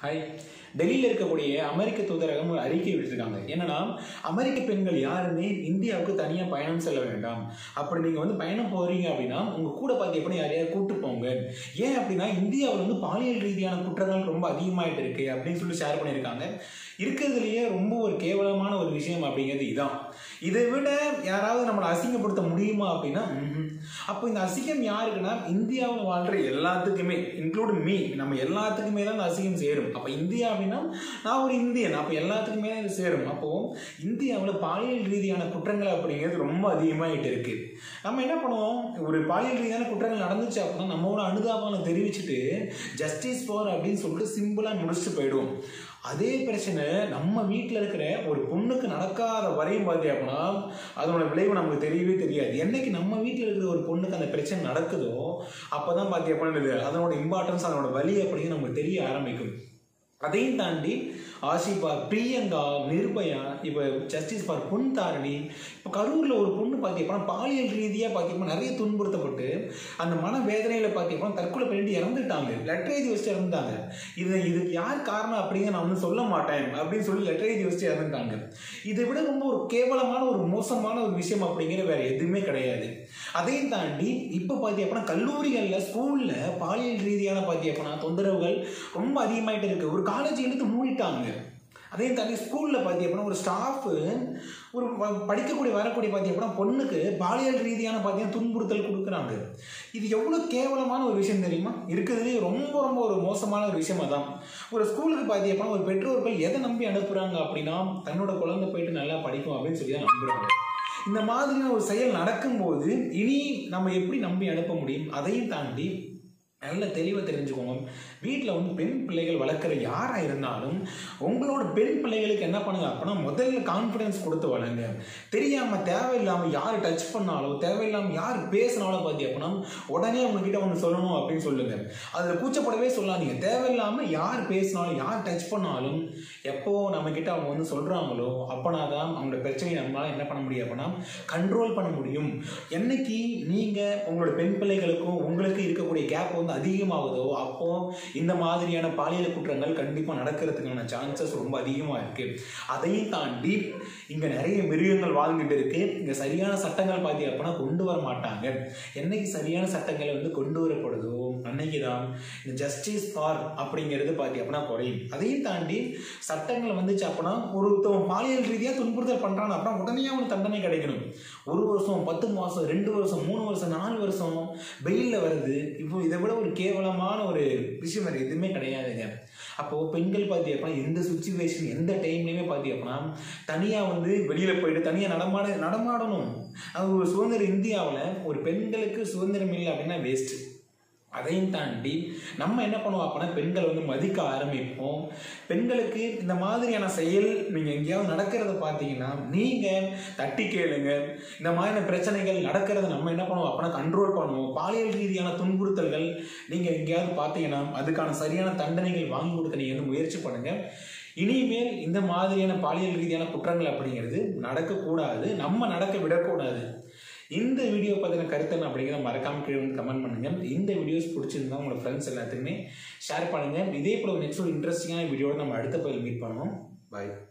Hi டெல்லியில் இருக்கக்கூடிய அமெரிக்க தூதரகம் ஒரு அறிக்கை விட்டுருக்காங்க என்னன்னா அமெரிக்க பெண்கள் யாருமே இந்தியாவுக்கு தனியாக பயணம் செல்ல வேண்டாம் அப்படி நீங்கள் வந்து பயணம் போகிறீங்க அப்படின்னா உங்கள் கூட பார்த்து எப்படி யாரையாவது கூட்டு போங்க ஏன் அப்படின்னா இந்தியாவில் வந்து பாலியல் ரீதியான குற்றங்கள் ரொம்ப அதிகமாயிட்டு இருக்கு அப்படின்னு சொல்லி ஷேர் பண்ணியிருக்காங்க இருக்கிறதுலையே ரொம்ப ஒரு கேவலமான ஒரு விஷயம் அப்படிங்கிறது இதான் இதை விட யாராவது நம்மளை அசிங்கப்படுத்த முடியுமா அப்படின்னா ம்ஹும். அப்போ இந்த அசிங்கம் யாருக்குன்னா இந்தியாவில் வாழ்கிற எல்லாத்துக்குமே இன்க்ளூட் மீ நம்ம எல்லாத்துக்குமே தான் இந்த அசிங்கம் சேரும் அப்போ இந்தியா அப்படின்னா நான் ஒரு இந்தியன் அப்போ எல்லாத்துக்குமே தான் இது சேரும் அப்போது இந்தியாவில் பாலியல் ரீதியான குற்றங்கள் அப்படிங்கிறது ரொம்ப அதிகமாகிட்டு இருக்கு நம்ம என்ன பண்ணுவோம் ஒரு பாலியல் ரீதியான குற்றங்கள் நடந்துச்சு அப்படின்னா நம்மளோட அனுதாபங்களை தெரிவிச்சுட்டு ஜஸ்டிஸ் ஃபார் அப்படின்னு சொல்லிட்டு சிம்பிளாக முடிச்சுட்டு போயிடுவோம் அதே பிரச்சனை நம்ம வீட்டில் இருக்கிற ஒரு பொண்ணுக்கு நடக்காத வரையும் பார்த்தி அப்படின்னா அதனோட விளைவு நமக்கு தெரியவே தெரியாது என்னைக்கு நம்ம வீட்டில் இருக்கிற ஒரு பொண்ணுக்கு அந்த பிரச்சனை நடக்குதோ அப்போ தான் பார்த்தி அப்படின்னா அதனோட இம்பார்ட்டன்ஸ் அதனோட வலி அப்படின்னு நமக்கு தெரிய ஆரம்பிக்கும் அதையும் தாண்டி ஆஷிபா பிரியங்கா நிர்பயா இப்போ ஜஸ்டிஸ் ஃபார் பொன் தாரணி இப்போ கரூரில் ஒரு பொண்ணு பார்த்தீங்கன்னா பாலியல் ரீதியாக பார்த்தீங்கன்னா நிறைய துன்புறுத்தப்பட்டு அந்த மன வேதனையில் பார்த்தீங்கன்னா தற்கொலை பண்ணிட்டு இறந்துட்டாங்க லெட்டர் எழுதி வச்சுட்டு இறந்துட்டாங்க இது இதுக்கு யார் காரணம் அப்படிங்க நான் வந்து சொல்ல மாட்டேன் அப்படின்னு சொல்லி லெட்டர் எழுதி வச்சுட்டு இறந்துட்டாங்க இதை விட ரொம்ப ஒரு கேவலமான ஒரு மோசமான ஒரு விஷயம் அப்படிங்கிற வேற எதுவுமே கிடையாது அதையும் தாண்டி இப்போ பார்த்தீங்கன்னா கல்லூரிகளில் ஸ்கூலில் பாலியல் ரீதியான பார்த்தீங்கன்னா தொந்தரவுகள் ரொம்ப அதிகமாயிட்டு இருக்கு ஒரு காலேஜ் எடுத்து மூடிட்டாங்க அதையும் தாண்டி ஸ்கூலில் பார்த்தீங்கன்னா ஒரு ஸ்டாஃபு ஒரு வ- படிக்கக்கூடிய வரக்கூடிய பார்த்தீங்கன்னா பொண்ணுக்கு பாலியல் ரீதியான பார்த்தீங்கன்னா துன்புறுத்தல் கொடுக்குறாங்க இது எவ்வளோ கேவலமான ஒரு விஷயம் தெரியுமா இருக்கிறதுலே ரொம்ப ரொம்ப ஒரு மோசமான ஒரு விஷயம் அதான் ஒரு ஸ்கூலுக்கு பார்த்தீங்கன்னா ஒரு பெற்றோர்கள் எதை நம்பி அனுப்புகிறாங்க அப்படின்னா தன்னோட குழந்தை போயிட்டு நல்லா படிக்கும் அப்படின்னு சொல்லி தான் நம்புகிறாங்க இந்த மாதிரியான ஒரு செயல் நடக்கும்போது இனி நம்ம எப்படி நம்பி அனுப்ப முடியும் அதையும் தாண்டி நல்ல தெளிவாக தெரிஞ்சுக்கோங்க வீட்டில் வந்து பெண் பிள்ளைகள் வளர்க்குற யாராக இருந்தாலும் உங்களோட பெண் பிள்ளைகளுக்கு என்ன பண்ணுங்க அப்படின்னா முதல்ல கான்ஃபிடன்ஸ் கொடுத்து வளங்க தெரியாமல் தேவையில்லாமல் யார் டச் பண்ணாலோ தேவையில்லாமல் யார் பேசினாலும் பார்த்தி அப்படின்னா உடனே உங்ககிட்ட ஒன்று சொல்லணும் அப்படின்னு சொல்லுங்க அதில் கூச்சப்படவே சொல்லாதீங்க தேவையில்லாமல் யார் பேசினாலும் யார் டச் பண்ணாலும் எப்போ நம்ம கிட்ட அவங்க வந்து சொல்கிறாங்களோ அப்போனா தான் அவங்களோட பிரச்சனையை நம்மளால என்ன பண்ண முடியும் அப்படின்னா கண்ட்ரோல் பண்ண முடியும் என்னைக்கு நீங்கள் உங்களோட பெண் பிள்ளைகளுக்கும் உங்களுக்கு இருக்கக்கூடிய கேப் வந்து அதிகமாகுதோ அப்போ இந்த மாதிரியான பாலியல் குற்றங்கள் கண்டிப்பாக நடக்கிறதுக்கான சான்சஸ் ரொம்ப அதிகமாக இருக்கு அதையும் தாண்டி இங்கே நிறைய மிருகங்கள் வாழ்ந்துட்டு இருக்கு இங்கே சரியான சட்டங்கள் பார்த்தி அப்படின்னா கொண்டு வர மாட்டாங்க என்னைக்கு சரியான சட்டங்கள் வந்து கொண்டு வரப்படுதோ அன்னைக்கு தான் இந்த ஜஸ்டிஸ் ஃபார் அப்படிங்கிறது பார்த்தி அப்படின்னா குறையும் அதையும் தாண்டி சட்டங்கள் வந்துச்சு அப்படின்னா ஒருத்தவன் பாலியல் ரீதியாக துன்புறுத்தல் பண்ணுறான் அப்படின்னா உடனே அவனுக்கு தண்டனை கிடைக்கணும் ஒரு வருஷம் பத்து மாதம் ரெண்டு வருஷம் மூணு வருஷம் நாலு வருஷம் வெயிலில் வருது இப்போ இதை விட ஒரு கேவலமான ஒரு விஷயம் வேறு எதுவுமே கிடையாதுங்க அப்போது பெண்கள் பார்த்தி அப்படின்னா எந்த சுச்சுவேஷன் எந்த டைம்லையுமே பார்த்தி அப்படின்னா தனியாக வந்து வெளியில் போயிட்டு தனியாக நடமாட நடமாடணும் அது ஒரு சுதந்திர இந்தியாவில் ஒரு பெண்களுக்கு சுதந்திரம் இல்லை அப்படின்னா வேஸ்ட்டு அதையும் தாண்டி நம்ம என்ன பண்ணுவோம் அப்படின்னா பெண்கள் வந்து மதிக்க ஆரம்பிப்போம் பெண்களுக்கு இந்த மாதிரியான செயல் நீங்கள் எங்கேயாவது நடக்கிறத பார்த்தீங்கன்னா நீங்கள் தட்டி கேளுங்க இந்த மாதிரியான பிரச்சனைகள் நடக்கிறத நம்ம என்ன பண்ணுவோம் அப்படின்னா கண்ட்ரோல் பண்ணுவோம் பாலியல் ரீதியான துன்புறுத்தல்கள் நீங்கள் எங்கேயாவது பார்த்தீங்கன்னா அதுக்கான சரியான தண்டனைகள் வாங்கி கொடுக்க நீங்கள் வந்து முயற்சி பண்ணுங்கள் இனிமேல் இந்த மாதிரியான பாலியல் ரீதியான குற்றங்கள் அப்படிங்கிறது நடக்கக்கூடாது நம்ம நடக்க விடக்கூடாது இந்த வீடியோ பற்றின கருத்து என்ன அப்படிங்கிறத மறக்காம கீழே வந்து கமெண்ட் பண்ணுங்க இந்த வீடியோஸ் பிடிச்சிருந்தா உங்களோட ஃப்ரெண்ட்ஸ் எல்லாத்துக்குமே ஷேர் பண்ணுங்க இதே போல நெக்ஸ்ட் ஒரு இன்ட்ரெஸ்டிங்கான வீடியோட நம்ம அடுத்த பதில் மீட் பண்ணுவோம் பாய்